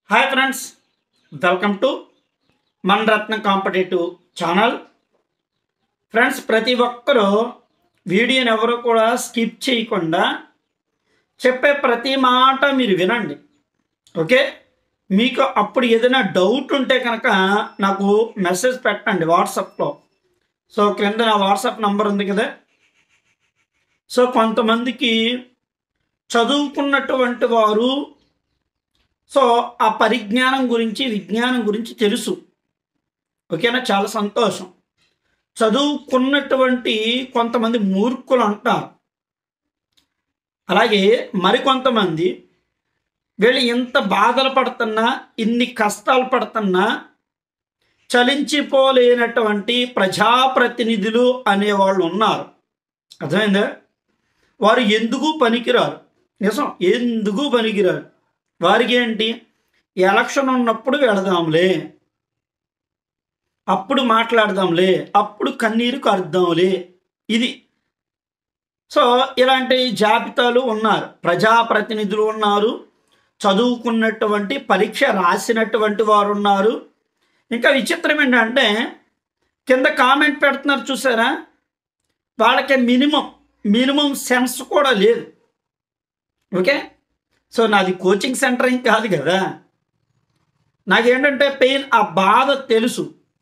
Hi friends welcome to మన రత్న competitive channel friends ప్రతి ఒక్కరూ వీడియోని ఎవరు కూడా స్కిప్ చేయకుండా చెప్పే ప్రతి మాట మీరు వినండి ఓకే మీకు అప్పుడు ఏదైనా డౌట్ ఉంటే కనుక నాకు మెసేజ్ పెట్టండి వాట్సాప్లో సో క్రింద నా వాట్సాప్ నంబర్ ఉంది కదా సో కొంతమందికి చదువుకున్నటువంటి వారు సో ఆ పరిజ్ఞానం గురించి విజ్ఞానం గురించి తెలుసు ఓకేనా చాలా సంతోషం చదువుకున్నటువంటి కొంతమంది మూర్ఖులు అంటారు అలాగే మరికొంతమంది వీళ్ళు ఎంత బాధలు పడుతున్నా ఇన్ని కష్టాలు పడుతున్నా చలించిపోలేనటువంటి ప్రజాప్రతినిధులు అనేవాళ్ళు ఉన్నారు అర్థమైందా వారు ఎందుకు పనికిరారు నిజం ఎందుకు పనికిరారు వారికి ఏంటి ఎలక్షన్ ఉన్నప్పుడు వెళదాంలే అప్పుడు మాట్లాడదాంలే అప్పుడు కన్నీరు కరుద్దాంలే ఇది సో ఇలాంటి జాబితాలు ఉన్నారు ప్రజాప్రతినిధులు ఉన్నారు చదువుకున్నటువంటి పరీక్ష రాసినటువంటి వారు ఉన్నారు ఇంకా విచిత్రం ఏంటంటే కింద కామెంట్ పెడుతున్నారు చూసారా వాళ్ళకి మినిమం మినిమం సెన్స్ కూడా లేదు ఓకే సో నాది కోచింగ్ సెంటర్ ఏం కాదు కదా నాకేంటంటే పెయిన్ ఆ బాధ తెలుసు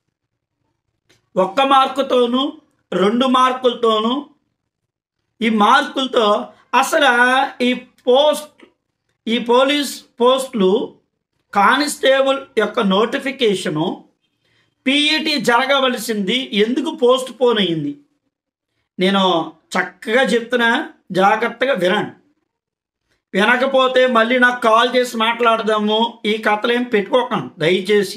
ఒక్క మార్కుతోనూ రెండు మార్కులతోనూ ఈ మార్కులతో అసలు ఈ పోస్ట్ ఈ పోలీస్ పోస్టులు కానిస్టేబుల్ యొక్క నోటిఫికేషను పీఈటీ జరగవలసింది ఎందుకు పోస్ట్ పోన్ అయ్యింది నేను చక్కగా చెప్తున్నా జాగ్రత్తగా వినండి వినకపోతే మళ్ళీ నాకు కాల్ చేసి మాట్లాడదాము ఈ కథలు ఏం పెట్టుకోకండి దయచేసి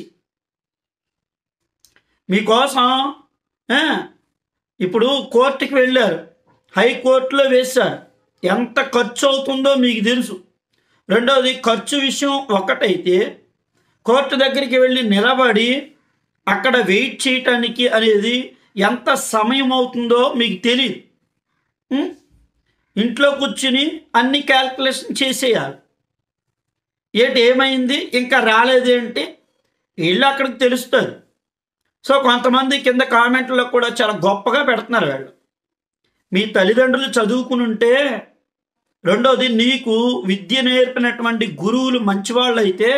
మీకోసం ఆ, ఇప్పుడు కోర్టుకి వెళ్ళారు హైకోర్టులో వేశారు ఎంత ఖర్చు అవుతుందో మీకు తెలుసు రెండవది ఖర్చు విషయం ఒకటైతే కోర్టు దగ్గరికి వెళ్ళి నిలబడి అక్కడ వెయిట్ చేయటానికి అనేది ఎంత సమయం అవుతుందో మీకు తెలియదు ఉం? ఇంట్లో కూర్చుని అన్ని క్యాల్కులేషన్ చేసేయాలి ఏంటి ఏమైంది ఇంకా రాలేదేంటి వీళ్ళు అక్కడికి తెలుస్తుంది సో కొంతమంది కింద కామెంట్లో కూడా చాలా గొప్పగా పెడుతున్నారు వాళ్ళు మీ తల్లిదండ్రులు చదువుకుని ఉంటే రెండోది నీకు విద్య నేర్పినటువంటి గురువులు మంచివాళ్ళు అయితే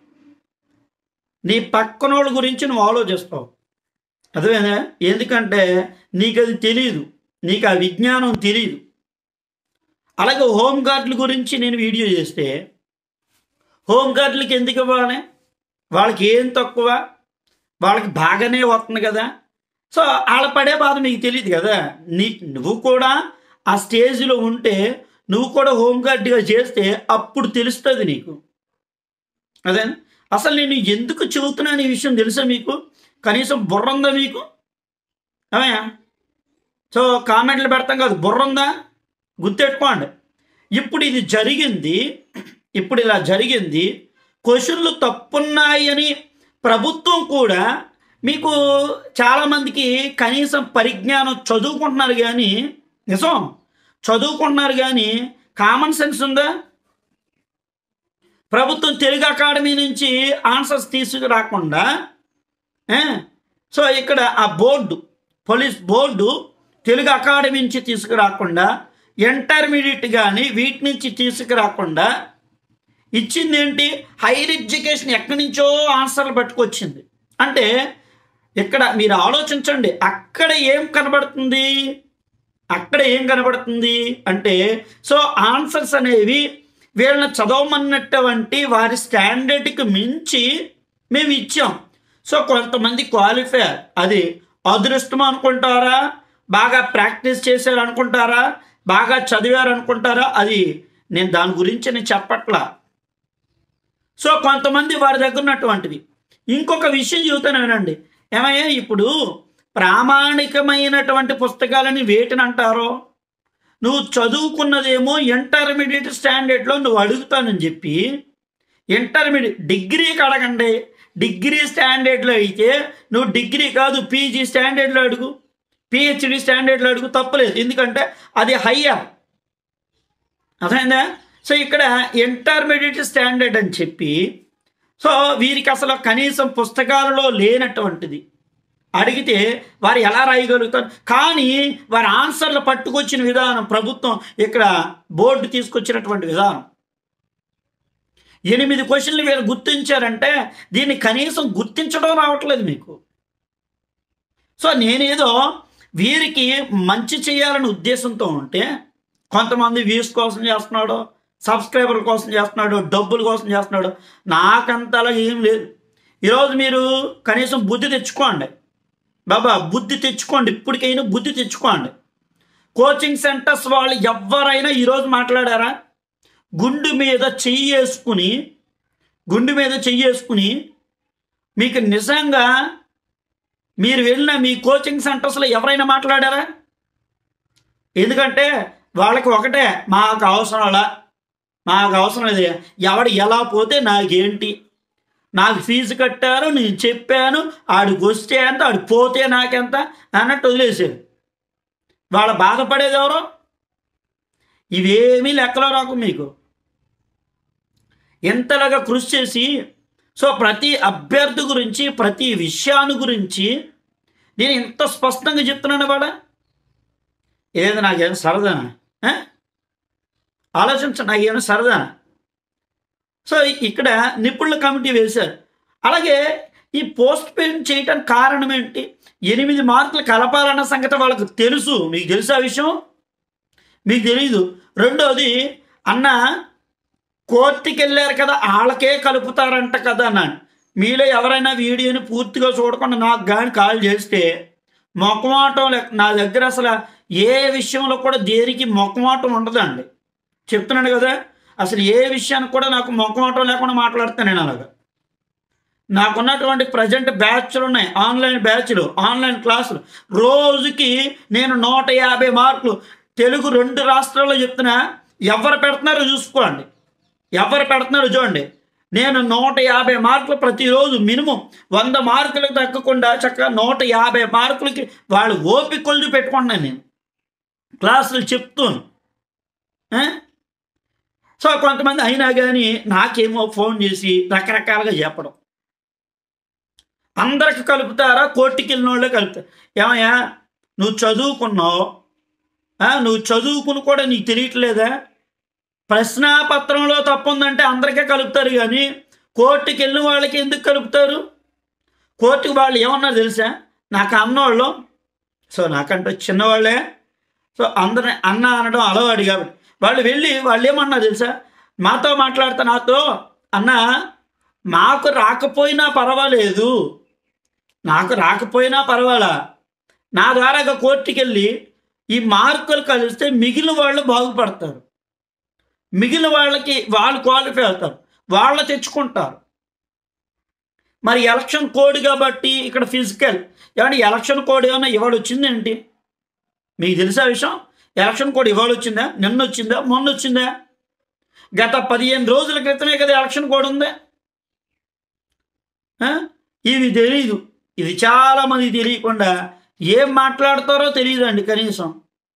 నీ పక్కనోళ్ళ గురించి నువ్వు ఆలోచిస్తావు అదేనా ఎందుకంటే నీకు అది తెలియదు నీకు ఆ విజ్ఞానం తెలియదు అలాగే హోమ్ గార్డుల గురించి నేను వీడియో చేస్తే హోమ్ గార్డులకి ఎందుకు ఇవ్వాలి వాళ్ళకి ఏం తక్కువ వాళ్ళకి బాగానే వస్తుంది కదా సో వాళ్ళ పడే బాధ మీకు తెలియదు కదా నీ నువ్వు కూడా ఆ స్టేజ్లో ఉంటే నువ్వు కూడా హోమ్ గార్డ్గా చేస్తే అప్పుడు తెలుస్తుంది నీకు అదే అసలు నేను ఎందుకు చెబుతున్నాను ఈ విషయం తెలుసా మీకు కనీసం బుర్ర ఉందా మీకు అవయా సో కామెంట్లు పెడతాం కాదు బుర్ర ఉందా గుర్తెట్టుకోండి ఇప్పుడు ఇది జరిగింది ఇప్పుడు ఇలా జరిగింది క్వశ్చన్లు తప్పున్నాయి అని ప్రభుత్వం కూడా మీకు చాలామందికి కనీసం పరిజ్ఞానం చదువుకుంటున్నారు కానీ నిజం చదువుకుంటున్నారు కానీ కామన్ సెన్స్ ఉందా ప్రభుత్వం తెలుగు అకాడమీ నుంచి ఆన్సర్స్ తీసుకురాకుండా ఏ? సో ఇక్కడ ఆ board police board Telugu academy నుంచి తీసుకురాకుండా ఇంటర్మీడియట్ కానీ వీటి నుంచి తీసుకురాకుండా ఇచ్చింది ఏంటి హైయర్ ఎడ్యుకేషన్ ఎక్కడి నుంచో ఆన్సర్లు పట్టుకొచ్చింది అంటే ఇక్కడ మీరు ఆలోచించండి అక్కడ ఏం కనబడుతుంది అక్కడ ఏం కనబడుతుంది అంటే సో ఆన్సర్స్ అనేవి వీళ్ళని చదవమన్నటువంటి వారి స్టాండర్డ్కి మించి మేము ఇచ్చాం సో కొంతమంది క్వాలిఫై అది అదృష్టం అనుకుంటారా బాగా ప్రాక్టీస్ చేశారు అనుకుంటారా బాగా చదివారు అనుకుంటారా అది నేను దాని గురించి నేను చెప్పట్లా సో కొంతమంది వారి దగ్గర ఉన్నటువంటివి ఇంకొక విషయం చెబుతాను వినండి ఏమయ్యా ఇప్పుడు ప్రామాణికమైనటువంటి పుస్తకాలని వేటిని అంటారో నువ్వు చదువుకున్నదేమో ఇంటర్మీడియట్ స్టాండర్డ్లో నువ్వు అడుగుతానని చెప్పి ఇంటర్మీడియట్ డిగ్రీకి అడగండి డిగ్రీ స్టాండర్డ్లో అయితే నువ్వు డిగ్రీ కాదు పీజీ స్టాండర్డ్లో అడుగు పిహెచ్డి స్టాండర్డ్లో అడుగు తప్పలేదు ఎందుకంటే అది హయ్యర్ అర్థమైందా సో ఇక్కడ ఇంటర్మీడియట్ స్టాండర్డ్ అని చెప్పి సో వీరికి అసలు కనీసం పుస్తకాలలో లేనటువంటిది అడిగితే వారు ఎలా రాయగలుగుతారు కానీ వారి ఆన్సర్లు పట్టుకొచ్చిన విధానం ప్రభుత్వం ఇక్కడ బోర్డు తీసుకొచ్చినటువంటి విధానం ఎనిమిది క్వశ్చన్లు వీళ్ళు గుర్తించారంటే దీన్ని కనీసం గుర్తించడం రావట్లేదు మీకు సో నేనేదో వీరికి మంచి చేయాలని ఉద్దేశంతో ఉంటే కొంతమంది వ్యూస్ కోసం చేస్తున్నాడు సబ్స్క్రైబర్ కోసం చేస్తున్నాడు డబ్బుల కోసం చేస్తున్నాడు నాకంతలా ఏం లేదు ఈరోజు మీరు కనీసం బుద్ధి తెచ్చుకోండి బాబా బుద్ధి తెచ్చుకోండి ఇప్పటికైనా బుద్ధి తెచ్చుకోండి కోచింగ్ సెంటర్స్ వాళ్ళు ఎవరైనా ఈరోజు మాట్లాడారా గుండు మీద చెయ్యి వేసుకుని గుండు మీద చెయ్యి వేసుకుని మీకు నిజంగా మీరు వెళ్ళిన మీ కోచింగ్ సెంటర్స్లో ఎవరైనా మాట్లాడారా ఎందుకంటే వాళ్ళకి ఒకటే మాకు అవసరంలా మాకు అవసరం లేదు ఎవడు ఎలా పోతే నాకేంటి నాకు ఫీజు కట్టారు నేను చెప్పాను ఆడికి వస్తే ఎంత ఆడు పోతే నాకెంత అన్నట్టు వదిలేసాడు వాళ్ళ బాధపడేది ఎవరో ఇవేమీ లెక్కలో రాకు మీకు ఎంతలాగా కృషి చేసి సో ప్రతి అభ్యర్థి గురించి ప్రతి విషయాన్ని గురించి నేను ఎంత స్పష్టంగా చెప్తున్నాను వాడ ఏది నాకేం సరదానా ఆ? ఆలోచించండి నాకేమైనా సరదానా సో ఇక్కడ నిపుణుల కమిటీ వేశారు అలాగే ఈ పోస్ట్ పేమెంట్ చేయటానికి కారణం ఏంటి ఎనిమిది మార్కులు కలపాలన్న సంగతి వాళ్ళకు తెలుసు మీకు తెలుసా విషయం మీకు తెలియదు రెండోది అన్న కోర్టుకి వెళ్ళారు కదా వాళ్ళకే కలుపుతారంట కదా అన్నాను మీలో ఎవరైనా వీడియోని పూర్తిగా చూడకుండా నాకు కానీ కాల్ చేస్తే మొక్కమాటం లెక్క నా దగ్గర అసలు ఏ విషయంలో కూడా దేనికి మొక్కమాటం ఉండదండి చెప్తున్నాను కదా అసలు ఏ విషయానికి కూడా నాకు మొక్కమాటం లేకుండా మాట్లాడుతాను నేను అలాగా నాకున్నటువంటి ప్రజెంట్ బ్యాచ్లు ఉన్నాయి ఆన్లైన్ బ్యాచ్లు ఆన్లైన్ క్లాసులు రోజుకి నేను నూట యాభై మార్కులు తెలుగు రెండు రాష్ట్రాల్లో చెప్తున్నా ఎవరు పెడుతున్నారో చూసుకోండి ఎవరు పెడుతున్నారో చూడండి నేను నూట యాభై మార్కులు ప్రతిరోజు మినిమం వంద మార్కులకు తగ్గకుండా చక్కగా నూట యాభై మార్కులకి వాళ్ళు ఓపిక కొలిది పెట్టుకుంటున్నాను నేను క్లాసులు చెప్తాను ఆ? సో కొంతమంది అయినా కానీ నాకేమో ఫోన్ చేసి రకరకాలుగా చెప్పడం అందరికి కలుపుతారా కోర్టుకి వెళ్ళిన వాళ్ళే కలుపుతారు ఏమయ్యా నువ్వు చదువుకున్నావు ఆ, నువ్వు చదువుకుని కూడా నీకు తెలియట్లేదా ప్రశ్నాపత్రంలో తప్పు ఉందంటే అందరికీ కలుపుతారు కానీ కోర్టుకి వెళ్ళిన వాళ్ళకి ఎందుకు కలుపుతారు కోర్టుకి వాళ్ళు ఏమన్నారు తెలుసా నాకు అన్నోళ్ళు సో నాకంటే చిన్నవాళ్ళే సో అందరిని అన్న అనడం అలవాడు కాబట్టి వాళ్ళు వెళ్ళి వాళ్ళు ఏమన్నారు తెలుసా మాతో మాట్లాడుతా నాతో అన్న మాకు రాకపోయినా పర్వాలేదు నాకు రాకపోయినా పర్వాలా నా ద్వారా కోర్టుకి వెళ్ళి ఈ మార్కులు కలిస్తే మిగిలిన వాళ్ళు బాగుపడతారు మిగిలిన వాళ్ళకి వాళ్ళు క్వాలిఫై అవుతారు వాళ్ళు తెచ్చుకుంటారు మరి ఎలక్షన్ కోడ్ కాబట్టి ఇక్కడ ఫిజికల్ ఏమంటే ఎలక్షన్ కోడ్ ఏమన్నా ఇవాళ వచ్చిందేంటి మీకు తెలుసా విషయం ఎలక్షన్ కోడ్ ఇవాళ వచ్చిందా నిన్న వచ్చిందా మొన్న వచ్చిందా గత పదిహేను రోజుల క్రితమే కదా ఎలక్షన్ కోడ్ ఉంది ఆ? ఇవి తెలీదు ఇది చాలా మంది తెలియకుండా ఏం మాట్లాడతారో తెలియదండి కనీసం